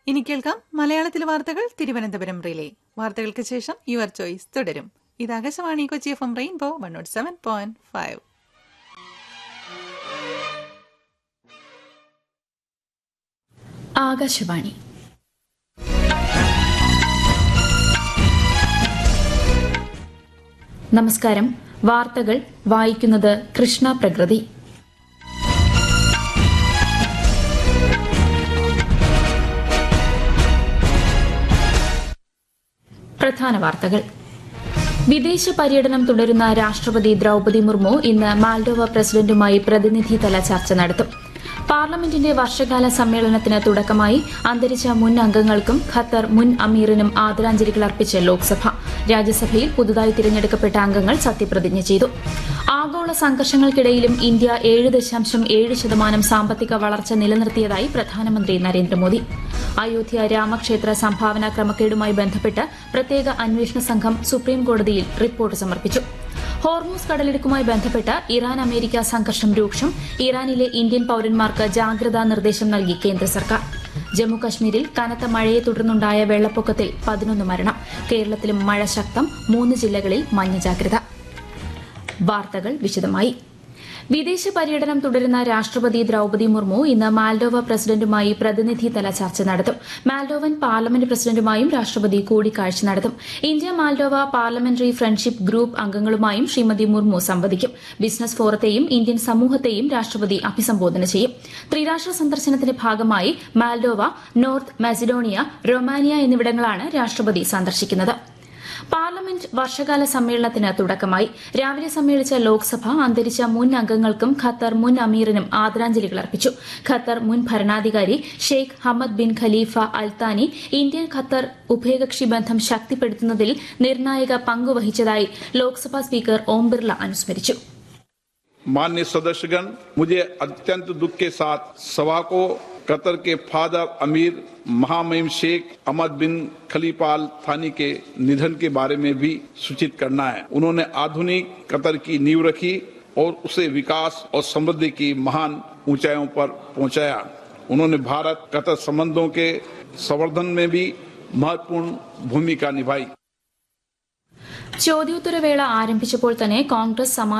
ഇനി കേൾക്കാം മലയാളത്തിൽ വാർത്തകൾ തിരുവനന്തപുരം റിലേ വാർത്തകൾക്ക് ശേഷം യുവർ ചോയ്സ് തുടരും ഇത് Akashvani Kochi F M rainbow one nought seven point five Akashvani നമസ്കാരം വാർത്തകൾ വായിക്കുന്നത് കൃഷ്ണ പ്രകൃതി പ്രധാന വാർത്തകൾ വിദേശ പര്യടനം തുടരുന്ന രാഷ്ട്രപതി ദ്രൌപതി മുർമു ഇന്ന് മാൽഡോവ പ്രസിഡന്റുമായി പ്രതിനിധിതല ചർച്ച നടത്തും പാർലമെന്റിന്റെ വർഷകാല സമ്മേളനത്തിന് തുടക്കമായി അന്തരിച്ച മുൻ അംഗങ്ങൾക്കും ഖത്തർ മുൻ അമീറിനും ആദരാഞ്ജലികൾ അർപ്പിച്ച് ലോക്സഭ രാജ്യസഭയിൽ പുതുതായി തിരഞ്ഞെടുക്കപ്പെട്ട അംഗങ്ങൾ സത്യപ്രതിജ്ഞ ചെയ്തു ആഗോള സംഘർഷങ്ങൾക്കിടയിലും ഇന്ത്യ ഏഴ് ദശാംശം ഏഴ് ശതമാനം സാമ്പത്തിക വളർച്ച നിലനിർത്തിയതായി പ്രധാനമന്ത്രി നരേന്ദ്രമോദി അയോധ്യ രാമക്ഷേത്ര സംഭാവന ക്രമക്കേടുമായി ബന്ധപ്പെട്ട് പ്രത്യേക അന്വേഷണ സംഘം സുപ്രീംകോടതിയിൽ റിപ്പോർട്ട് സമർപ്പിച്ചു ഹോർമൂസ് കടലിടുക്കുമായി ബന്ധപ്പെട്ട് ഇറാൻ അമേരിക്ക സംഘർഷം രൂക്ഷം ഇറാനിലെ ഇന്ത്യൻ പൌരന്മാർക്ക് ജാഗ്രതാ നിർദ്ദേശം നൽകി കേന്ദ്ര സർക്കാർ ജമ്മുകശ്മീരിൽ കനത്ത മഴയെ തുടർന്നുണ്ടായ വെള്ളപ്പൊക്കത്തിൽ പതിനൊന്ന് മരണം കേരളത്തിലും മഴ ശക്തം മൂന്ന് ജില്ലകളിൽ മഞ്ഞ ജാഗ്രത വാർത്തകൾ വിശദമായി വിദേശ പര്യടനം തുടരുന്ന രാഷ്ട്രപതി ദ്രൌപതി മുർമു ഇന്ന് മാൽഡോവ പ്രസിഡന്റുമായി പ്രതിനിധിതല ചർച്ച നടത്തും മാൽഡോവൻ പാർലമെന്റ് പ്രസിഡന്റുമായും രാഷ്ട്രപതി കൂടിക്കാഴ്ച നടത്തും India Moldova parliamentary friendship group അംഗങ്ങളുമായും ശ്രീമതി മുർമു സംവദിക്കും ബിസിനസ് ഫോറത്തെയും ഇന്ത്യൻ സമൂഹത്തെയും രാഷ്ട്രപതി അഭിസംബോധന ചെയ്യും ത്രിരാഷ്ട്ര സന്ദർശനത്തിന്റെ ഭാഗമായി മാൽഡോവ നോർത്ത് മാസിഡോണിയ റൊമാനിയ എന്നിവിടങ്ങളാണ് രാഷ്ട്രപതി സന്ദർശിക്കുന്നത് പാർലമെന്റ് വർഷകാല സമ്മേളനത്തിന് തുടക്കമായി രാവിലെ സമ്മേളിച്ച ലോക്സഭ അന്തരിച്ച മുൻ അംഗങ്ങൾക്കും ഖത്തർ മുൻ അമീറിനും ആദരാഞ്ജലികൾ അർപ്പിച്ചു ഖത്തർ മുൻ ഭരണാധികാരി Sheikh Hamad bin Khalifa Al Thani Indian Qatar ഉഭയകക്ഷി ബന്ധം ശക്തിപ്പെടുത്തുന്നതിൽ നിർണായക പങ്കുവഹിച്ചതായി ലോക്സഭാ സ്പീക്കർ ഓം ബിർള അനുസ്മരിച്ചു मान्य सदस्यगण मुझे अत्यंत दुख के साथ सभा को कतर के फादर अमीर महामहिम शेख अहमद बिन खलीफाल थानी के निधन के बारे में भी सूचित करना है उन्होंने आधुनिक कतर की नींव रखी और उसे विकास और समृद्धि की महान ऊंचाइयों पर पहुंचाया उन्होंने भारत कतर संबंधों के संवर्धन में भी महत्वपूर्ण भूमिका निभाई ചോദ്യോത്തരവേള ആരംഭിച്ചപ്പോൾ തന്നെ കോൺഗ്രസ് സമാ